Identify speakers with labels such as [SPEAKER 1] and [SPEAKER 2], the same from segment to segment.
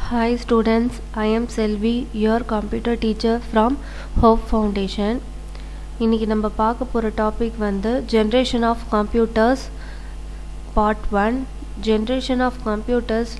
[SPEAKER 1] Hi students, I am Selvi, your computer teacher from Hope Foundation. இன்னைக்கு நம்ம பார்க்க போகிற டாபிக் வந்து generation of computers part one generation of computers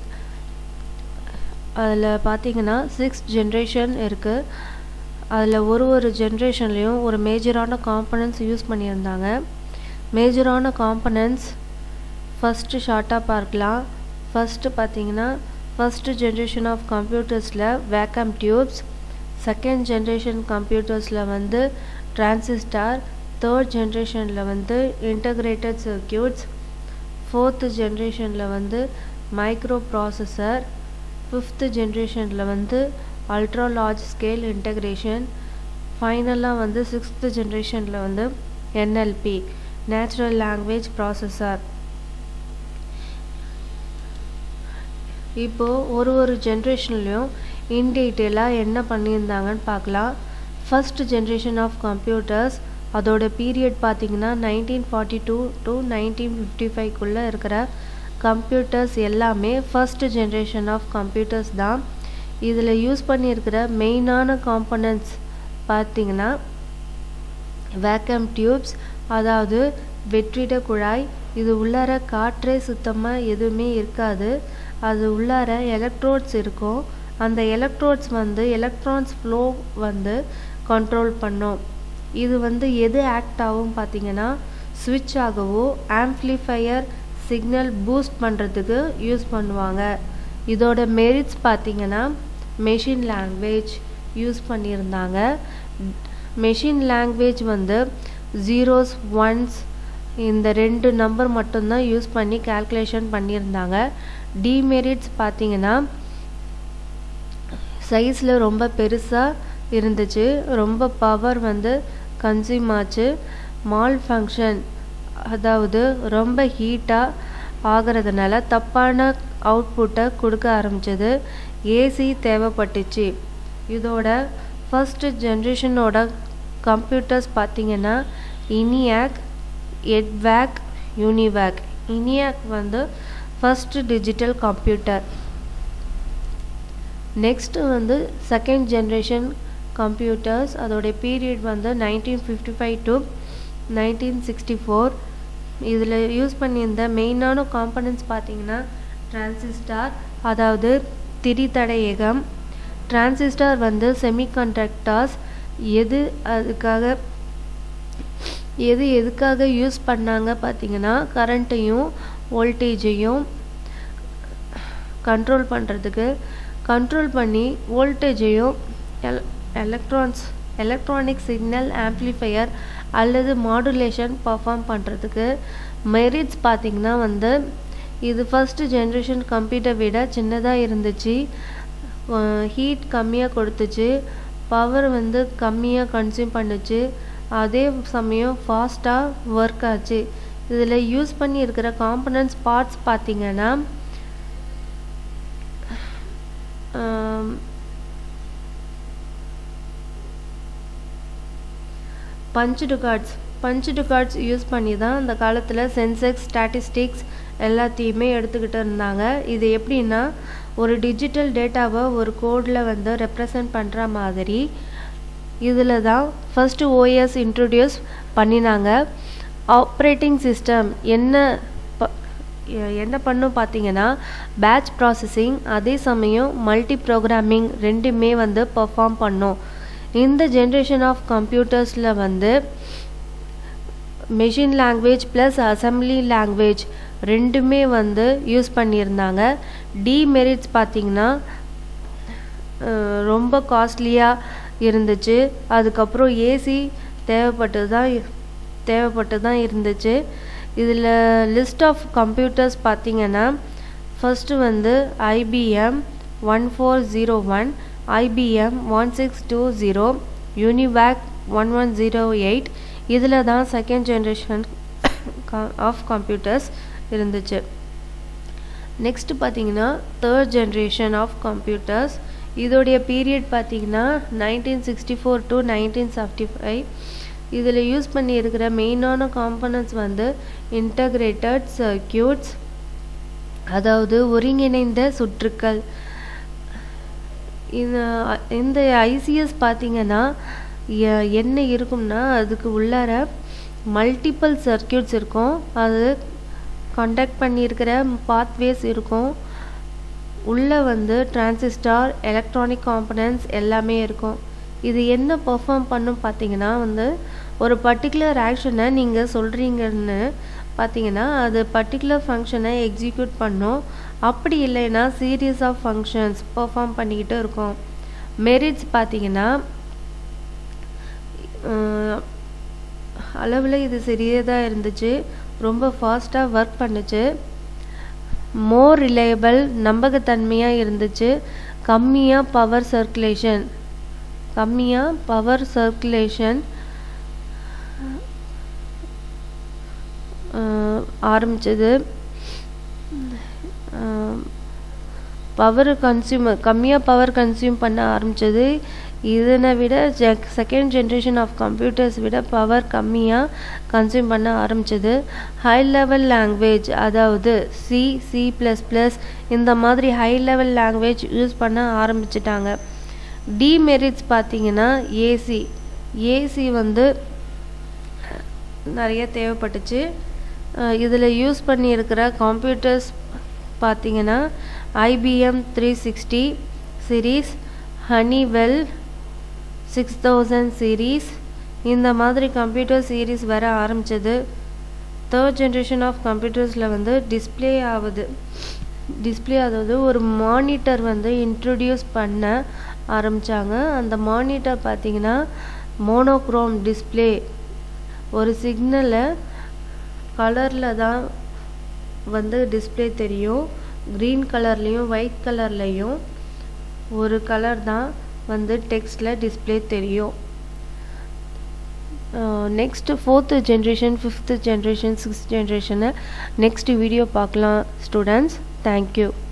[SPEAKER 1] அதில் பார்த்தீங்கன்னா சிக்ஸ் ஜென்ரேஷன் இருக்குது அதில் ஒரு ஒரு ஜென்ரேஷன்லேயும் ஒரு மேஜரான காம்பனன்ட்ஸ் யூஸ் பண்ணியிருந்தாங்க மேஜரான காம்பனன்ட்ஸ் ஃபஸ்ட்டு ஷார்ட்டாக பார்க்கலாம் ஃபஸ்ட்டு பார்த்தீங்கன்னா ஃபஸ்ட்டு ஜென்ரேஷன் ஆஃப் கம்ப்யூட்டர்ஸில் வேக்கம் டியூப்ஸ் செகண்ட் ஜென்ரேஷன் கம்ப்யூட்டர்ஸில் வந்து டிரான்சிஸ்டார் தேர்ட் ஜென்ரேஷனில் வந்து இன்டகிரேட்டட் சர்க்கியூட்ஸ் ஃபோர்த்து ஜென்ரேஷனில் வந்து மைக்ரோ ப்ராசஸர் ஃபிஃப்த்து ஜென்ரேஷனில் வந்து அல்ட்ரா லார்ஜ் ஸ்கேல் இன்டகிரேஷன் ஃபைனலாக வந்து சிக்ஸ்த்து ஜென்ரேஷனில் வந்து என்எல்பி நேச்சுரல் லாங்குவேஜ் ப்ராசஸர் இப்போது ஒரு ஒரு ஜென்ரேஷன்லேயும் இன் டீட்டெயிலாக என்ன பண்ணியிருந்தாங்கன்னு பார்க்கலாம் ஃபஸ்ட் ஜென்ரேஷன் ஆஃப் கம்ப்யூட்டர்ஸ் அதோட பீரியட் பார்த்தீங்கன்னா nineteen forty two to nineteen fifty ஃபைவ்க்குள்ளே இருக்கிற கம்ப்யூட்டர்ஸ் எல்லாமே ஃபஸ்ட் ஜென்ரேஷன் ஆஃப் கம்ப்யூட்டர்ஸ் தான் இதில் யூஸ் பண்ணியிருக்கிற மெயினான காம்பனன்ட்ஸ் பார்த்தீங்கன்னா வேக்கம் டியூப்ஸ் அதாவது வெற்றிட குழாய் இது உள்ளார காற்றே சுத்தமாக எதுவுமே இருக்காது அது உள்ளார எலக்ட்ரோட்ஸ் இருக்கும் அந்த எலக்ட்ரோட்ஸ் வந்து எலக்ட்ரான்ஸ் ஃப்ளோ வந்து கண்ட்ரோல் பண்ணும் இது வந்து எது ஆக்ட் ஆகும் பார்த்தீங்கன்னா ஸ்விட்ச் ஆகவோ ஆம்ப்ளிஃபையர் சிக்னல் பூஸ்ட் பண்ணுறதுக்கு யூஸ் பண்ணுவாங்க இதோட மெரிட்ஸ் பார்த்தீங்கன்னா மெஷின் லாங்குவேஜ் யூஸ் பண்ணியிருந்தாங்க மெஷின் லாங்குவேஜ் வந்து ஜீரோஸ் ஒன்ஸ் இந்த ரெண்டு நம்பர் மட்டும்தான் யூஸ் பண்ணி கால்குலேஷன் பண்ணியிருந்தாங்க டிமெரிட்ஸ் பார்த்தீங்கன்னா சைஸில் ரொம்ப பெருசாக இருந்துச்சு ரொம்ப பவர் வந்து கன்சியூம் ஆச்சு மால் ஃபங்க்ஷன் அதாவது ரொம்ப ஹீட்டாக ஆகிறதுனால தப்பான அவுட்புட்டை கொடுக்க ஆரம்பிச்சது ஏசி தேவைப்பட்டுச்சு இதோட ஃபஸ்ட்டு ஜென்ரேஷனோட கம்ப்யூட்டர்ஸ் பார்த்தீங்கன்னா இனியாக் எட்வேக் யூனிவேக் இனியாக் வந்து ஃபஸ்ட்டு டிஜிட்டல் கம்ப்யூட்டர் நெக்ஸ்ட்டு வந்து செகண்ட் ஜென்ரேஷன் கம்ப்யூட்டர்ஸ் அதோடைய பீரியட் வந்து nineteen fifty five to nineteen sixty four இதில் யூஸ் பண்ணியிருந்த மெயினான காம்பனன்ட்ஸ் பார்த்தீங்கன்னா டிரான்சிஸ்டார் அதாவது திரிதடையகம் டிரான்சிஸ்டார் வந்து செமிகண்டக்டர்ஸ் எது அதுக்காக எது எதுக்காக யூஸ் பண்ணாங்க பார்த்தீங்கன்னா கரண்ட்டையும் வோல்டேஜையும் கண்ட்ரோல் பண்ணுறதுக்கு கண்ட்ரோல் பண்ணி வோல்டேஜையும் L electrons electronic signal amplifier அல்லது மாடுலேஷன் பர்ஃபார்ம் பண்ணுறதுக்கு மெரிட்ஸ் பார்த்திங்கன்னா வந்து இது ஃபஸ்ட்டு ஜென்ரேஷன் கம்ப்யூட்டர் விட சின்னதாக இருந்துச்சு ஹீட் கம்மியாக கொடுத்துச்சு பவர் வந்து கம்மியாக கன்சியூம் பண்ணுச்சு அதே சமயம் ஃபாஸ்ட்டாக ஒர்க் ஆச்சு இதில் யூஸ் பண்ணி இருக்கிற காம்பனன்ட்ஸ் பார்ட்ஸ் பார்த்திங்கன்னா punched cards punched cards use பண்ணி தான் அந்த காலத்தில் சென்செக்ஸ் ஸ்டாட்டிஸ்டிக்ஸ் எல்லாத்தையுமே எடுத்துக்கிட்டு இருந்தாங்க இது எப்படின்னா ஒரு டிஜிட்டல் டேட்டாவை ஒரு கோடில் வந்து ரெப்ரசன்ட் பண்ணுற மாதிரி இதில் தான் ஃபஸ்ட்டு ஓஎஸ் இன்ட்ரடியூஸ் பண்ணினாங்க ஆப்ரேட்டிங் சிஸ்டம் என்ன என்ன பண்ணும் பார்த்தீங்கன்னா பேட்ச் ப்ராசஸிங் அதே சமயம் மல்டி ப்ரோக்ராமிங் ரெண்டுமே வந்து பர்ஃபார்ம் பண்ணும் இந்த ஜென்ரேஷன் ஆஃப் கம்ப்யூட்டர்ஸில் வந்து machine language plus assembly language ரெண்டுமே வந்து யூஸ் பண்ணியிருந்தாங்க டிமெரிட்ஸ் பார்த்திங்கன்னா ரொம்ப காஸ்ட்லியாக இருந்துச்சு அதுக்கப்புறம் ஏசி தேவைப்பட்டு தான் தேவைப்பட்டு தான் இருந்துச்சு இதில் லிஸ்ட் ஆஃப் கம்ப்யூட்டர்ஸ் பார்த்திங்கன்னா ஃபஸ்ட்டு வந்து IBM one four zero one IBM one six two zero UNIVAC one one zero eight இதில் தான் செகண்ட் ஜென்ரேஷன் ஆஃப் கம்ப்யூட்டர்ஸ் இருந்துச்சு நெக்ஸ்ட் பார்த்தீங்கன்னா தேர்ட் ஜென்ரேஷன் ஆஃப் கம்ப்யூட்டர்ஸ் இதோடைய பீரியட் பார்த்தீங்கன்னா nineteen sixty four to nineteen seventy five இதில் use பண்ணியிருக்கிற மெயினான components வந்து இன்டகிரேட்டட் சர்க்கியூட்ஸ் அதாவது ஒருங்கிணைந்த சுற்றுக்கள் இந்த இந்த ஐசிஎஸ் பார்த்தீங்கன்னா எ- என்ன இருக்கும்னா அதுக்கு உள்ளார மல்டிபிள் சர்க்கியூட்ஸ் இருக்கும் அது கண்டக்ட் பண்ணியிருக்கிற பாத்வேஸ் இருக்கும் உள்ளே வந்து டிரான்சிஸ்டார் எலக்ட்ரானிக் காம்பனன்ட்ஸ் எல்லாமே இருக்கும் இது என்ன பெர்ஃபார்ம் பண்ணும் பார்த்தீங்கன்னா வந்து ஒரு பர்டிகுலர் ஆக்ஷனை நீங்கள் சொல்கிறீங்கன்னு பார்த்தீங்கன்னா அது பர்டிகுலர் ஃபங்க்ஷனை எக்ஸிக்யூட் பண்ணும் அப்படி இல்லைன்னா சீரியஸ் ஆஃப் ஃபங்க்ஷன்ஸ் பெர்ஃபார்ம் பண்ணிக்கிட்டு இருக்கும் மெரிட்ஸ் பார்த்தீங்கன்னா அளவில் இது சிறியதாக இருந்துச்சு ரொம்ப ஃபாஸ்ட்டாக ஒர்க் பண்ணுச்சு மோர் ரிலையபிள் நம்பகத்தன்மையாக இருந்துச்சு கம்மியாக பவர் சர்க்குலேஷன் கம்மியாக பவர் சர்க்குலேஷன் ஆரம்பிச்சது பவர் கன்சியூமர் கம்மியாக பவர் கன்சியூம் பண்ண ஆரம்பிச்சது இதனை விட செகண்ட் ஜென்ரேஷன் ஆஃப் கம்ப்யூட்டர்ஸ் விட பவர் கம்மியாக கன்சியூம் பண்ண ஆரம்பிச்சது ஹை லெவல் லாங்குவேஜ் அதாவது சி சி ப்ளஸ் ப்ளஸ் இந்த மாதிரி ஹை லெவல் லாங்குவேஜ் யூஸ் பண்ண ஆரம்பிச்சிட்டாங்க டிமெரிட்ஸ் பார்த்தீங்கன்னா ஏசி ஏசி வந்து நிறைய தேவைப்பட்டுச்சு இதில் யூஸ் பண்ணியிருக்கிற கம்ப்யூட்டர்ஸ் பார்த்தீங்கன்னா IBM three sixty series Honeywell six thousand series இந்த மாதிரி கம்ப்யூட்டர் சீரீஸ் வர ஆரம்பிச்சது தேர்ட் ஜென்ரேஷன் ஆஃப் கம்ப்யூட்டர்ஸில் வந்து டிஸ்ப்ளே ஆகுது டிஸ்ப்ளே ஆகுது ஒரு மானிட்டர் வந்து இன்ட்ரடியூஸ் பண்ண ஆரம்பித்தாங்க அந்த மானிட்டர் பார்த்தீங்கன்னா மோனோக்ரோம் டிஸ்ப்ளே ஒரு சிக்னலை கலரில் தான் வந்து டிஸ்ப்ளே தெரியும் க்ரீன் கலர்லேயும் ஒயிட் கலர்லேயும் ஒரு கலர் தான் வந்து டெக்ஸ்டில் டிஸ்ப்ளே தெரியும் next fourth generation fifth generation sixth ஜென்ரேஷனை நெக்ஸ்ட் வீடியோ பார்க்கலாம் ஸ்டூடெண்ட்ஸ் தேங்க்யூ